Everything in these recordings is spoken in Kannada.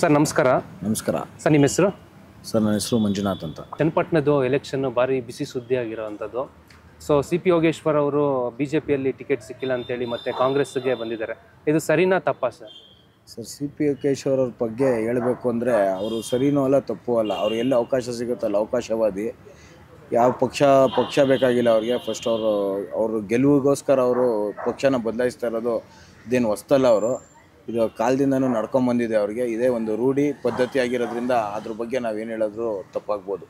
ಸರ್ ನಮಸ್ಕಾರ ನಮಸ್ಕಾರ ಸರ್ ನಿಮ್ಮ ಹೆಸರು ಸರ್ ನನ್ನ ಹೆಸರು ಮಂಜುನಾಥ್ ಅಂತ ಚನ್ನಪಟ್ಟಣದ್ದು ಎಲೆಕ್ಷನ್ ಭಾರಿ ಬಿಸಿ ಸುದ್ದಿ ಆಗಿರೋವಂಥದ್ದು ಸೊ ಸಿ ಪಿ ಯೋಗೇಶ್ವರ್ ಅವರು ಬಿ ಜೆ ಪಿಯಲ್ಲಿ ಟಿಕೆಟ್ ಸಿಕ್ಕಿಲ್ಲ ಅಂತೇಳಿ ಮತ್ತೆ ಕಾಂಗ್ರೆಸ್ಗೆ ಬಂದಿದ್ದಾರೆ ಇದು ಸರಿನಾ ತಪ್ಪಾ sir sir C P Yogeshwar ಅವ್ರ ಬಗ್ಗೆ ಹೇಳಬೇಕು ಅಂದರೆ ಅವರು ಸರಿನೂ ಅಲ್ಲ ತಪ್ಪು ಅಲ್ಲ ಅವ್ರು ಎಲ್ಲಿ ಅವಕಾಶ ಸಿಗುತ್ತಲ್ಲ ಅವಕಾಶವಾದಿ ಯಾವ ಪಕ್ಷ ಪಕ್ಷ ಬೇಕಾಗಿಲ್ಲ ಅವ್ರಿಗೆ ಫಸ್ಟ್ ಅವರು ಅವರು ಗೆಲುವಿಗೋಸ್ಕರ ಅವರು ಪಕ್ಷನ ಬದಲಾಯಿಸ್ತಾ ಇರೋದು ಇದೇನು ಹೊಸ್ತಲ್ಲ ಅವರು ಇದು ಕಾಲದಿಂದನೂ ನಡ್ಕೊಂಬಂದಿದೆ ಅವ್ರಿಗೆ ಇದೇ ಒಂದು ರೂಢಿ ಪದ್ಧತಿ ಆಗಿರೋದ್ರಿಂದ ಅದ್ರ ಬಗ್ಗೆ ನಾವೇನು ಹೇಳಿದ್ರು ತಪ್ಪಾಗ್ಬೋದು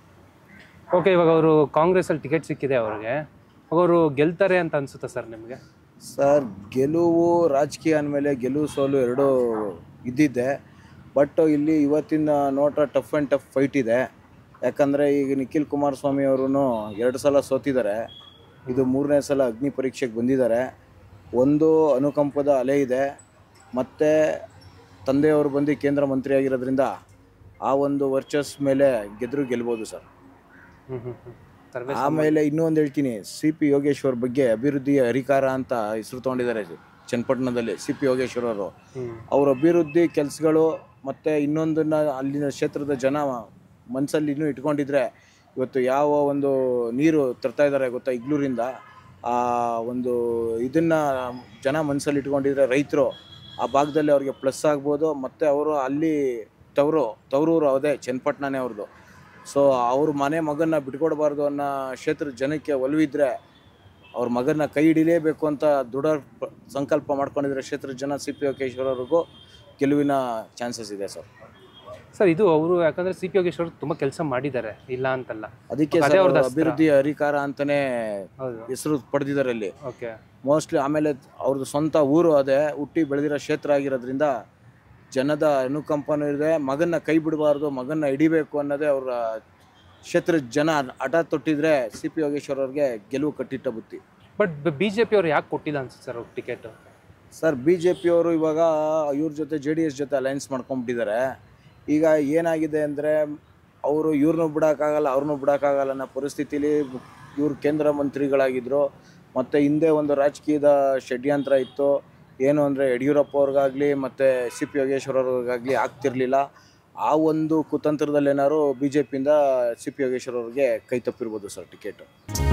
ಓಕೆ ಇವಾಗ ಅವರು ಕಾಂಗ್ರೆಸ್ಸಲ್ಲಿ ಟಿಕೆಟ್ ಸಿಕ್ಕಿದೆ ಅವ್ರಿಗೆ ಅವರು ಗೆಲ್ತಾರೆ ಅಂತ ಅನ್ಸುತ್ತಾ ಸರ್ ನಿಮಗೆ ಸರ್ ಗೆಲುವು ರಾಜಕೀಯ ಅಂದಮೇಲೆ ಗೆಲುವು ಸೋಲು ಎರಡೂ ಇದ್ದಿದ್ದೆ ಬಟ್ ಇಲ್ಲಿ ಇವತ್ತಿನ ನೋಟ ಟಫ್ ಆ್ಯಂಡ್ ಟಫ್ ಫೈಟ್ ಇದೆ ಯಾಕಂದರೆ ಈಗ ನಿಖಿಲ್ ಕುಮಾರಸ್ವಾಮಿ ಅವರು ಎರಡು ಸಲ ಸೋತಿದ್ದಾರೆ ಇದು ಮೂರನೇ ಸಲ ಅಗ್ನಿ ಪರೀಕ್ಷೆಗೆ ಬಂದಿದ್ದಾರೆ ಒಂದು ಅನುಕಂಪದ ಅಲೆ ಇದೆ ಮತ್ತು ತಂದೆಯವರು ಬಂದು ಕೇಂದ್ರ ಮಂತ್ರಿ ಆಗಿರೋದ್ರಿಂದ ಆ ಒಂದು ವರ್ಚಸ್ ಮೇಲೆ ಗೆದ್ರು ಗೆಲ್ಬೋದು ಸರ್ ಹ್ಞೂ ಹ್ಞೂ ಹ್ಞೂ ಸರ್ವೇ ಆಮೇಲೆ ಇನ್ನೂ ಒಂದು ಹೇಳ್ತೀನಿ ಸಿ ಪಿ ಯೋಗೇಶ್ವರ್ ಬಗ್ಗೆ ಅಭಿವೃದ್ಧಿ ಹರಿಕಾರ ಅಂತ ಹೆಸರು ತೊಗೊಂಡಿದ್ದಾರೆ ಚನ್ನಪಟ್ಟಣದಲ್ಲಿ ಸಿ ಪಿ ಯೋಗೇಶ್ವರ್ ಅವರು ಹ್ಞೂ ಅವ್ರ ಅಭಿವೃದ್ಧಿ ಕೆಲಸಗಳು ಮತ್ತು ಇನ್ನೊಂದನ್ನ ಅಲ್ಲಿನ ಕ್ಷೇತ್ರದ ಜನ ಮನಸ್ಸಲ್ಲಿ ಇನ್ನೂ ಇಟ್ಕೊಂಡಿದ್ರೆ ಇವತ್ತು ಯಾವ ಒಂದು ನೀರು ತರ್ತಾ ಇದ್ದಾರೆ ಗೊತ್ತಾ ಇಗ್ಲೂರಿಂದ ಆ ಒಂದು ಇದನ್ನು ಜನ ಮನಸ್ಸಲ್ಲಿ ಇಟ್ಕೊಂಡಿದ್ರೆ ರೈತರು ಆ ಭಾಗದಲ್ಲಿ ಅವ್ರಿಗೆ ಪ್ಲಸ್ ಆಗ್ಬೋದು ಮತ್ತು ಅವರು ಅಲ್ಲಿ ತವರು ತವರೂರು ಅದೇ ಚನ್ನಪಟ್ಟಣನೇ ಅವ್ರದ್ದು ಸೊ ಅವ್ರ ಮನೆ ಮಗನ್ನ ಬಿಟ್ಕೊಡ್ಬಾರ್ದು ಅನ್ನೋ ಕ್ಷೇತ್ರದ ಜನಕ್ಕೆ ಒಲವಿದ್ರೆ ಅವ್ರ ಮಗನ ಕೈ ಹಿಡಿಲೇಬೇಕು ಅಂತ ದೃಢ ಪ- ಸಂಕಲ್ಪ ಮಾಡ್ಕೊಂಡಿದ್ರೆ ಕ್ಷೇತ್ರದ ಜನ ಸಿ ಪಿ ಅವ್ರಿಗೂ ಗೆಲುವಿನ ಚಾನ್ಸಸ್ ಇದೆ ಸರ್ ಸರ್ ಇದು ಅವರು ಯಾಕಂದ್ರೆ ಸಿ ಪಿ ಯೋಗೇಶ್ವರ್ ತುಂಬ ಕೆಲಸ ಮಾಡಿದ್ದಾರೆ ಇಲ್ಲ ಅಂತಲ್ಲ ಅದಕ್ಕೆ ಅದೇ ಸರ್ ಅವ್ರದ್ದು ಅವ್ರು ಅಸ್ತ್ರ. ಅಭಿವೃದ್ಧಿ ಹರಿಕಾರ ಅಂತಾನೆ ಹೌದು ಹೆಸರು ಪಡೆದಿದ್ದಾರೆ ಅಲ್ಲಿ ಓಕೆ ಮೋಸ್ಟ್ಲಿ ಆಮೇಲೆ ಅವ್ರದ್ದು ಸ್ವಂತ ಊರು ಅದೇ ಹುಟ್ಟಿ ಬೆಳೆದಿರೋ ಕ್ಷೇತ್ರ ಆಗಿರೋದ್ರಿಂದ ಜನದ ಅನುಕಂಪನೂ ಇದೆ ಮಗನ್ನ ಕೈ ಬಿಡಬಾರ್ದು ಮಗನ್ನ ಹಿಡಿಬೇಕು ಅನ್ನೋದೇ ಅವರ ಕ್ಷೇತ್ರದ ಜನ ಹಠ ತೊಟ್ಟಿದ್ರೆ ಸಿ ಪಿ ಯೋಗೇಶ್ವರ್ ಅವ್ರಿಗೆ ಗೆಲುವು ಕಟ್ಟಿಟ್ಟ ಬುತ್ತಿ ಬಟ್ ಬಿ ಜೆ ಪಿ ಅವ್ರು ಯಾಕೆ ಕೊಟ್ಟಿಲ್ಲ ಅನ್ಸುತ್ತೆ sir ticket sir B J ಪಿಯವರು ಇವಾಗ ಇವ್ರ ಜೊತೆ ಜೆ ಡಿ ಎಸ್ ಜೊತೆ ಅಲೈನ್ಸ್ ಮಾಡ್ಕೊಂಡ್ಬಿಟ್ಟಿದ್ದಾರೆ ಈಗ ಏನಾಗಿದೆ ಅಂದರೆ ಅವರು ಇವ್ರನ್ನೂ ಬಿಡೋಕ್ಕಾಗಲ್ಲ ಅವ್ರನ್ನೂ ಬಿಡೋಕ್ಕಾಗಲ್ಲ ಅನ್ನೋ ಪರಿಸ್ಥಿತಿಲಿ ಇವ್ರು ಕೇಂದ್ರ ಮಂತ್ರಿಗಳಾಗಿದ್ದರು ಮತ್ತು ಹಿಂದೆ ಒಂದು ರಾಜಕೀಯದ ಷಡ್ಯಂತ್ರ ಇತ್ತು ಏನು ಅಂದರೆ ಯಡಿಯೂರಪ್ಪ ಅವ್ರಿಗಾಗಲಿ ಮತ್ತು ಸಿ ಪಿ ಯೋಗೇಶ್ವರ ಅವ್ರಿಗಾಗಲಿ ಆಗ್ತಿರ್ಲಿಲ್ಲ ಆ ಒಂದು ಕುತಂತ್ರದಲ್ಲಿ ಏನಾದ್ರು ಬಿ ಜೆ ಪಿಯಿಂದ ಸಿ ಪಿ ಯೋಗೇಶ್ವರ ಅವ್ರಿಗೆ ಕೈ ತಪ್ಪಿರ್ಬೋದು ಸರ್ ಟಿಕೆಟು